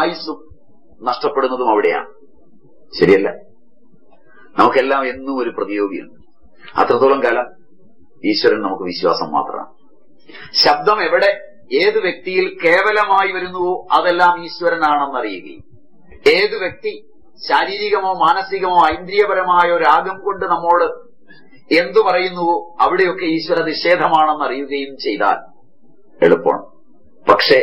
ആയുസ്സും നഷ്ടപ്പെടുന്നതും അവിടെയാണ് ശരിയല്ല നമുക്കെല്ലാം എന്നും ഒരു പ്രതിയോഗിയുണ്ട് അത്രത്തോളം കാലം ഈശ്വരൻ നമുക്ക് വിശ്വാസം മാത്രമാണ് ശബ്ദം എവിടെ ഏത് വ്യക്തിയിൽ കേവലമായി വരുന്നുവോ അതെല്ലാം ഈശ്വരനാണെന്നറിയുകയും ഏത് വ്യക്തി ശാരീരികമോ മാനസികമോ ഐന്ദ്രിയപരമായ ഒരു രാഗം കൊണ്ട് നമ്മോട് എന്തു പറയുന്നുവോ അവിടെയൊക്കെ ഈശ്വര നിഷേധമാണെന്ന് അറിയുകയും ചെയ്താൽ എളുപ്പമാണ് പക്ഷേ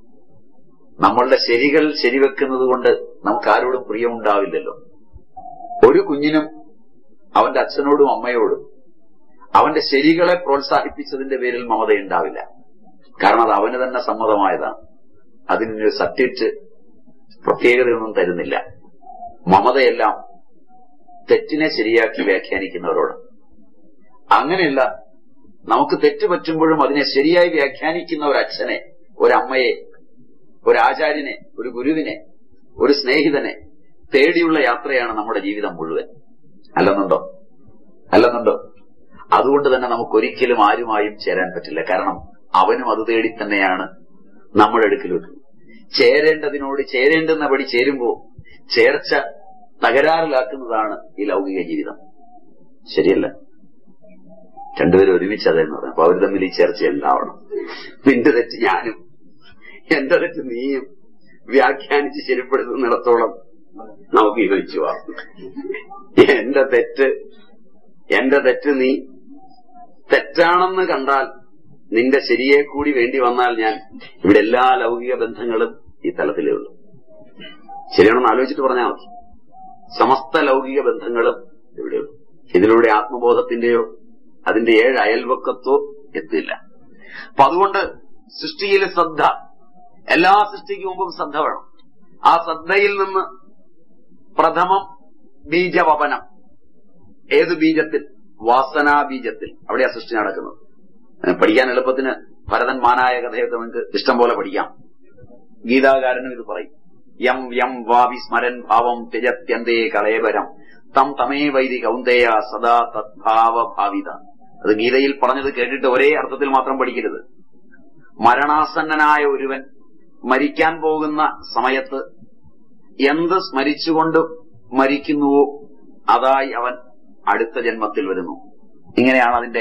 നമ്മളുടെ ശരികൾ ശരിവെക്കുന്നത് കൊണ്ട് നമുക്ക് ആരോടും പ്രിയമുണ്ടാവില്ലല്ലോ ഒരു കുഞ്ഞിനും അവന്റെ അച്ഛനോടും അമ്മയോടും അവന്റെ ശരികളെ പ്രോത്സാഹിപ്പിച്ചതിന്റെ പേരിൽ മമതയുണ്ടാവില്ല കാരണം അത് അവന് തന്നെ സമ്മതമായതാണ് അതിനൊരു സർട്ടിഫിക്കറ്റ് പ്രത്യേകതയൊന്നും തരുന്നില്ല മമതയെല്ലാം തെറ്റിനെ ശരിയാക്കി വ്യാഖ്യാനിക്കുന്നവരോട് അങ്ങനെയല്ല നമുക്ക് തെറ്റ് പറ്റുമ്പോഴും അതിനെ ശരിയായി വ്യാഖ്യാനിക്കുന്ന ഒരു അച്ഛനെ ഒരമ്മയെ ഒരു ആചാര്യനെ ഒരു ഗുരുവിനെ ഒരു സ്നേഹിതനെ തേടിയുള്ള യാത്രയാണ് നമ്മുടെ ജീവിതം മുഴുവൻ അല്ലെന്നുണ്ടോ അല്ലെന്നുണ്ടോ അതുകൊണ്ട് തന്നെ നമുക്കൊരിക്കലും ആരുമായും ചേരാൻ പറ്റില്ല കാരണം അവനും അത് തേടി തന്നെയാണ് നമ്മുടെ അടുക്കൽ വെക്കുന്നത് ചേരേണ്ടതിനോട് ചേരേണ്ടുന്ന പടി ചേരുമ്പോ ചേർച്ച തകരാറിലാക്കുന്നതാണ് ഈ ലൗകിക ജീവിതം ശരിയല്ല രണ്ടുപേരും ഒരുമിച്ച് അതെന്ന് പറഞ്ഞു അപ്പൊ അവർ തമ്മിൽ ഈ ചേർച്ച ഉണ്ടാവണം നിന്റെ തെറ്റ് ഞാനും എന്റെ തെറ്റ് നീയും വ്യാഖ്യാനിച്ച് ശരിപ്പെടുത്തുന്നിടത്തോളം നമുക്ക് യോജിച്ചു പോവാം എന്റെ തെറ്റ് എന്റെ തെറ്റ് നീ തെറ്റാണെന്ന് കണ്ടാൽ നിന്റെ ശരിയെ കൂടി വേണ്ടി വന്നാൽ ഞാൻ ഇവിടെ എല്ലാ ലൗകിക ബന്ധങ്ങളും ഈ തലത്തിലേ ഉള്ളൂ ശരിയാണെന്ന് ആലോചിച്ചിട്ട് പറഞ്ഞാൽ മതി സമസ്ത ലൗകിക ബന്ധങ്ങളും ഇവിടെയുള്ളൂ ഇതിലൂടെ ആത്മബോധത്തിന്റെയോ അതിന്റെ ഏഴ് അയൽവക്കത്തോ എത്തില്ല അപ്പൊ അതുകൊണ്ട് സൃഷ്ടിയിൽ ശ്രദ്ധ എല്ലാ സൃഷ്ടിക്ക് മുമ്പും ശ്രദ്ധ വേണം ആ ശ്രദ്ധയിൽ നിന്ന് പ്രഥമം ബീജവപനം ഏത് ബീജത്തിൽ വാസനാ ബീജത്തിൽ അവിടെയാ സൃഷ്ടി നടക്കുന്നത് ഏഹ് പഠിക്കാൻ എളുപ്പത്തിന് ഭരതൻ മാനായ കഥയൊക്കെ നിങ്ങൾക്ക് ഇഷ്ടം പോലെ പഠിക്കാം ഗീതാകാരനും ഇത് പറയും യം യം വാവി സ്മരൻ ഭാവം ത്യജത്യന്തേ കളയപരം തം തമേ വൈദി കൗന്ദേയ സദാ തദ്ഭാവ ഭാവിത അത് ഗീതയിൽ പറഞ്ഞത് കേട്ടിട്ട് ഒരേ അർത്ഥത്തിൽ മാത്രം പഠിക്കരുത് മരണാസന്നനായ ഒരുവൻ മരിക്കാൻ പോകുന്ന സമയത്ത് എന്ത് സ്മരിച്ചുകൊണ്ട് മരിക്കുന്നുവോ അതായി അവൻ അടുത്ത ജന്മത്തിൽ വരുന്നു ഇങ്ങനെയാണ് അതിന്റെ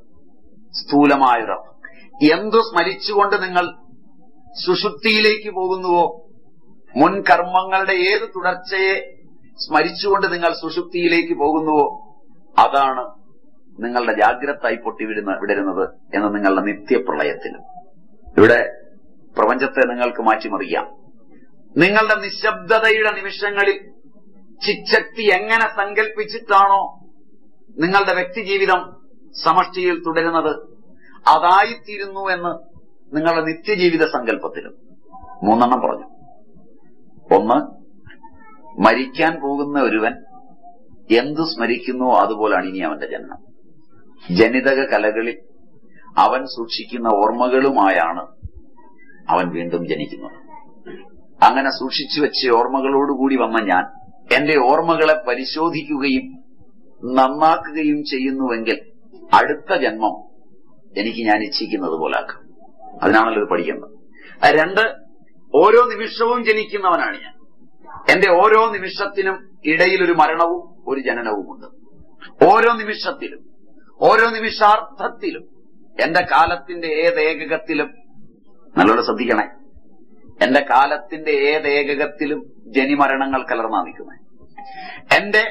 സ്ഥൂലമായൊരർത്ഥം എന്തു സ്മരിച്ചുകൊണ്ട് നിങ്ങൾ സുഷുപ്തിയിലേക്ക് പോകുന്നുവോ മുൻ കർമ്മങ്ങളുടെ ഏത് തുടർച്ചയെ സ്മരിച്ചുകൊണ്ട് നിങ്ങൾ സുഷുപ്തിയിലേക്ക് പോകുന്നുവോ അതാണ് നിങ്ങളുടെ ജാഗ്രതായി പൊട്ടിവിടുന്ന വിടരുന്നത് എന്ന് നിങ്ങളുടെ നിത്യപ്രളയത്തിൽ ഇവിടെ പ്രപഞ്ചത്തെ നിങ്ങൾക്ക് മാറ്റിമറിയാം നിങ്ങളുടെ നിശബ്ദതയുടെ നിമിഷങ്ങളിൽ ചിച്ചക്തി എങ്ങനെ സങ്കല്പിച്ചിട്ടാണോ നിങ്ങളുടെ വ്യക്തിജീവിതം സമഷ്ടിയിൽ തുടരുന്നത് അതായിത്തീരുന്നു എന്ന് നിങ്ങളുടെ നിത്യജീവിത സങ്കല്പത്തിലും മൂന്നെണ്ണം പറഞ്ഞു ഒന്ന് മരിക്കാൻ പോകുന്ന ഒരുവൻ എന്തു സ്മരിക്കുന്നു അതുപോലാണ് ഇനി അവന്റെ ജന്മം ജനിതക കലകളിൽ അവൻ സൂക്ഷിക്കുന്ന ഓർമ്മകളുമായാണ് അവൻ വീണ്ടും ജനിക്കുന്നത് അങ്ങനെ സൂക്ഷിച്ചു വെച്ച ഓർമ്മകളോടുകൂടി വന്ന ഞാൻ എന്റെ ഓർമ്മകളെ പരിശോധിക്കുകയും നന്നാക്കുകയും ചെയ്യുന്നുവെങ്കിൽ അടുത്ത ജന്മം എനിക്ക് ഞാൻ ഇച്ഛിക്കുന്നത് പോലാക്കാം അതിനാണല്ലോ ഇത് പഠിക്കുന്നത് അത് രണ്ട് ഓരോ നിമിഷവും ജനിക്കുന്നവനാണ് ഞാൻ എന്റെ ഓരോ നിമിഷത്തിനും ഇടയിൽ ഒരു മരണവും ഒരു ജനനവുമുണ്ട് ഓരോ നിമിഷത്തിലും ഓരോ നിമിഷാർത്ഥത്തിലും എന്റെ കാലത്തിന്റെ ഏതേകകത്തിലും നല്ലോണം ശ്രദ്ധിക്കണേ എന്റെ കാലത്തിന്റെ ഏതേകകത്തിലും ജനിമരണങ്ങൾ കലർന്നാ നിൽക്കുന്നത് എന്റെ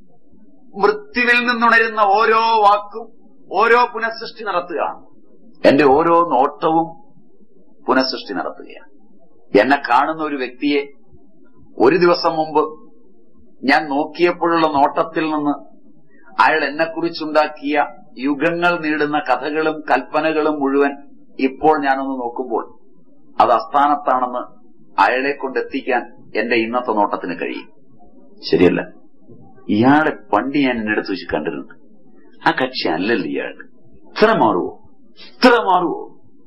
മൃത്യുവിൽ നിന്നുണരുന്ന ഓരോ വാക്കും ഓരോ പുനഃസൃഷ്ടി നടത്തുകയാണ് എന്റെ ഓരോ നോട്ടവും പുനഃസൃഷ്ടി നടത്തുകയാണ് എന്നെ കാണുന്ന ഒരു വ്യക്തിയെ ഒരു ദിവസം മുമ്പ് ഞാൻ നോക്കിയപ്പോഴുള്ള നോട്ടത്തിൽ നിന്ന് അയാൾ എന്നെക്കുറിച്ചുണ്ടാക്കിയ യുഗങ്ങൾ നീളുന്ന കഥകളും കൽപ്പനകളും മുഴുവൻ ഇപ്പോൾ ഞാനൊന്ന് നോക്കുമ്പോൾ അത് അസ്ഥാനത്താണെന്ന് അയാളെ കൊണ്ടെത്തിക്കാൻ എന്റെ ഇന്നത്തെ നോട്ടത്തിന് കഴിയും ശരിയല്ല ഇയാളെ പണ്ട് ഞാൻ എന്നെടുത്ത് വെച്ച് കണ്ടിട്ടുണ്ട് ആ കക്ഷി അല്ലല്ലോ ഇയാൾ ഇത്ര മാറുവോ ഇത്ര മാറുവോ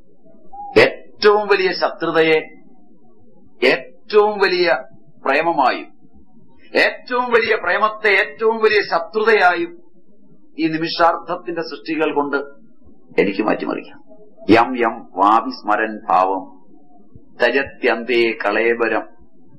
ഏറ്റവും വലിയ ശത്രുതയെ ഏറ്റവും വലിയ പ്രേമമായും ഏറ്റവും വലിയ പ്രേമത്തെ ഏറ്റവും വലിയ ശത്രുതയായും ഈ നിമിഷാർത്ഥത്തിന്റെ സൃഷ്ടികൾ കൊണ്ട് എനിക്ക് മാറ്റിമറിക്കാം യം യം വാവിസ്മരൻ ഭാവം തജത്യന്തേ കളേബരം